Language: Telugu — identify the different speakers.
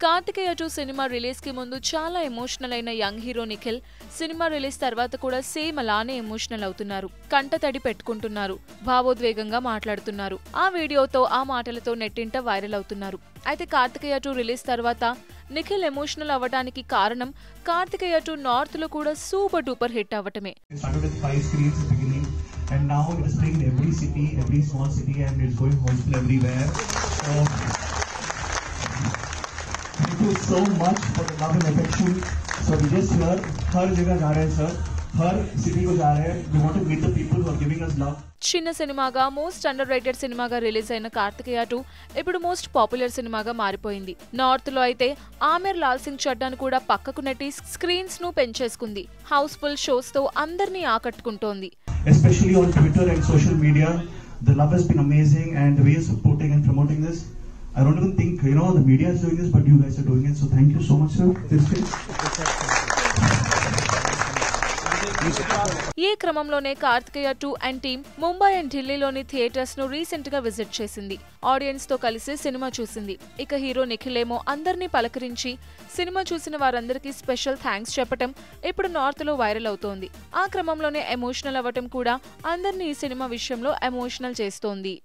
Speaker 1: కార్తికేయ టూ సినిమా రిలీజ్ కి ముందు చాలా ఎమోషనల్ అయిన young hero Nikhil cinema release తర్వాత కూడా సేమ్ అలానే ఎమోషనల్ అవుతున్నారు కంటతడి పెట్టుకుంటున్నారు భావోద్వేగంగా మాట్లాడుతున్నారు ఆ వీడియోతో ఆ మాటలతో నెట్టింట వైరల్ అవుతున్నారు అయితే కార్తికేయ టూ రిలీజ్ తర్వాత నిఖిల్ ఎమోషనల్ అవ్వడానికి కారణం కార్తికేయ టూ నార్త్ లో కూడా సూపర్ డూపర్ హిట్ అవ్వటమే
Speaker 2: It started with five screens at the beginning, and now it is playing in every city, every small city, and it's going hostile everywhere. So, thank you so much for the love and affection. So we just here, हर जगह जा रहे हैं सर, हर city को जा रहे हैं. We want to meet the people who are giving us love.
Speaker 1: చిన్న సినిమాగా మోస్ట్ అండర్ రేటెడ్ సినిమాగా రిలీజ్ అయిన కార్తికేయ టూ ఇప్పుడు మోస్ట్ పాపులర్ సినిమాగా మారిపోయింది నార్త్ లో అయితే ఆమెర్ లాల్ సింగ్ చడ్డాను కూడా పక్కకు నెట్టి స్క్రీన్స్ ను పెంచేసుకుంది హౌస్ఫుల్ షోస్ తో అందరినీ ఆకట్టుకుంటోంది
Speaker 2: Especially on Twitter and social media, the love has been amazing, and the way you're supporting and promoting this. I don't even think you know the media is doing this, but you guys are doing it. So thank you so much, sir. This is.
Speaker 1: ఈ క్రమంలోనే Karthikeya two and team Mumbai and ఢిల్లీలోని థియేటర్స్ ను రీసెంట్ గా విజిట్ చేసింది ఆడియన్స్ తో కలిసి సినిమా చూసింది ఇక హీరో నిఖిల్ ఏమో అందరినీ పలకరించి సినిమా చూసిన వారందరికీ స్పెషల్ థ్యాంక్స్ చెప్పటం ఇప్పుడు నార్త్ లో వైరల్ అవుతోంది ఆ క్రమంలోనే ఎమోషనల్ అవ్వటం కూడా అందరినీ ఈ సినిమా విషయంలో ఎమోషనల్ చేస్తోంది